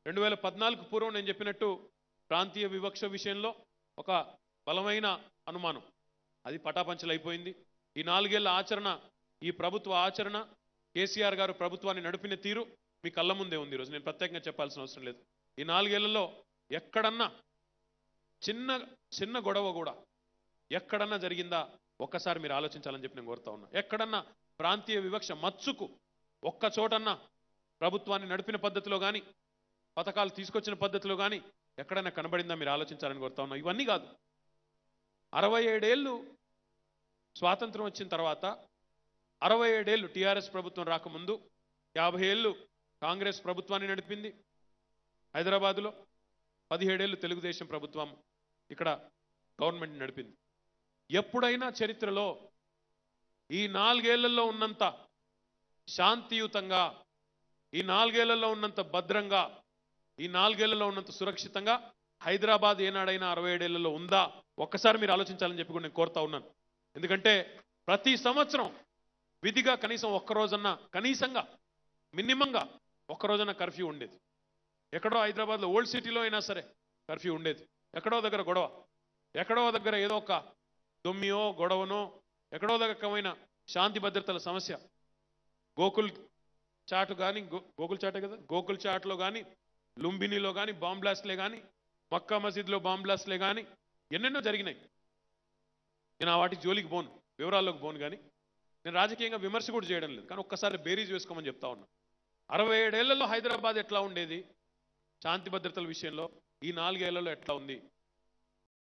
రెండు వేల పద్నాలుగు పూర్వం నేను చెప్పినట్టు ప్రాంతీయ వివక్ష విషయంలో ఒక బలమైన అనుమానం అది పటాపంచలు అయిపోయింది ఈ నాలుగేళ్ల ఆచరణ ఈ ప్రభుత్వ ఆచరణ కేసీఆర్ గారు ప్రభుత్వాన్ని నడిపిన తీరు మీ కళ్ళ ముందే ఉంది ఈరోజు నేను ప్రత్యేకంగా చెప్పాల్సిన అవసరం లేదు ఈ నాలుగేళ్లలో ఎక్కడన్నా చిన్న చిన్న గొడవ కూడా ఎక్కడన్నా జరిగిందా ఒక్కసారి మీరు ఆలోచించాలని చెప్పి నేను కోరుతా ఉన్నా ఎక్కడన్నా ప్రాంతీయ వివక్ష మచ్చుకు ఒక్క చోటన్నా ప్రభుత్వాన్ని నడిపిన పద్ధతిలో కానీ పథకాలు తీసుకొచ్చిన పద్ధతిలో కానీ ఎక్కడైనా కనబడిందా మీరు ఆలోచించాలని కోరుతా ఉన్నా ఇవన్నీ కాదు అరవై ఏడేళ్ళు స్వాతంత్రం వచ్చిన తర్వాత అరవై ఏడేళ్ళు టీఆర్ఎస్ ప్రభుత్వం రాకముందు యాభై ఏళ్ళు కాంగ్రెస్ ప్రభుత్వాన్ని నడిపింది హైదరాబాదులో పదిహేడేళ్ళు తెలుగుదేశం ప్రభుత్వం ఇక్కడ గవర్నమెంట్ నడిపింది ఎప్పుడైనా చరిత్రలో ఈ నాలుగేళ్లలో ఉన్నంత శాంతియుతంగా ఈ నాలుగేళ్లలో ఉన్నంత భద్రంగా ఈ నాలుగేళ్లలో ఉన్నంత సురక్షితంగా హైదరాబాద్ ఏనాడైనా అరవై ఏడేళ్లలో ఉందా ఒక్కసారి మీరు ఆలోచించాలని చెప్పి కూడా నేను కోరుతా ఉన్నాను ఎందుకంటే ప్రతి సంవత్సరం విధిగా కనీసం ఒక్క రోజన్నా కనీసంగా మినిమంగా ఒక్క రోజన్నా కర్ఫ్యూ ఉండేది ఎక్కడో హైదరాబాద్లో ఓల్డ్ సిటీలో అయినా సరే కర్ఫ్యూ ఉండేది ఎక్కడో దగ్గర గొడవ ఎక్కడో దగ్గర ఏదో ఒక దొమ్మియో గొడవనో ఎక్కడో దగ్గరమైన శాంతి భద్రతల సమస్య గోకుల్ చాటు కానీ గోకుల్ చాటే కదా గోకుల్ చాట్లో కానీ లుంబినిలో కానీ బాంబ్ బ్లాస్ట్లే కానీ మక్కా మసీద్లో బాంబ్ బ్లాస్ట్లే కానీ ఎన్నెన్నో జరిగినాయి నేను ఆ వాటి జోలికి పోను వివరాల్లోకి పోను కానీ నేను రాజకీయంగా విమర్శ కూడా చేయడం లేదు కానీ ఒక్కసారి బేరీజ్ వేసుకోమని చెప్తా ఉన్నా అరవై ఏడేళ్లలో హైదరాబాద్ ఎట్లా ఉండేది శాంతి భద్రతల విషయంలో ఈ నాలుగేళ్లలో ఎట్లా ఉంది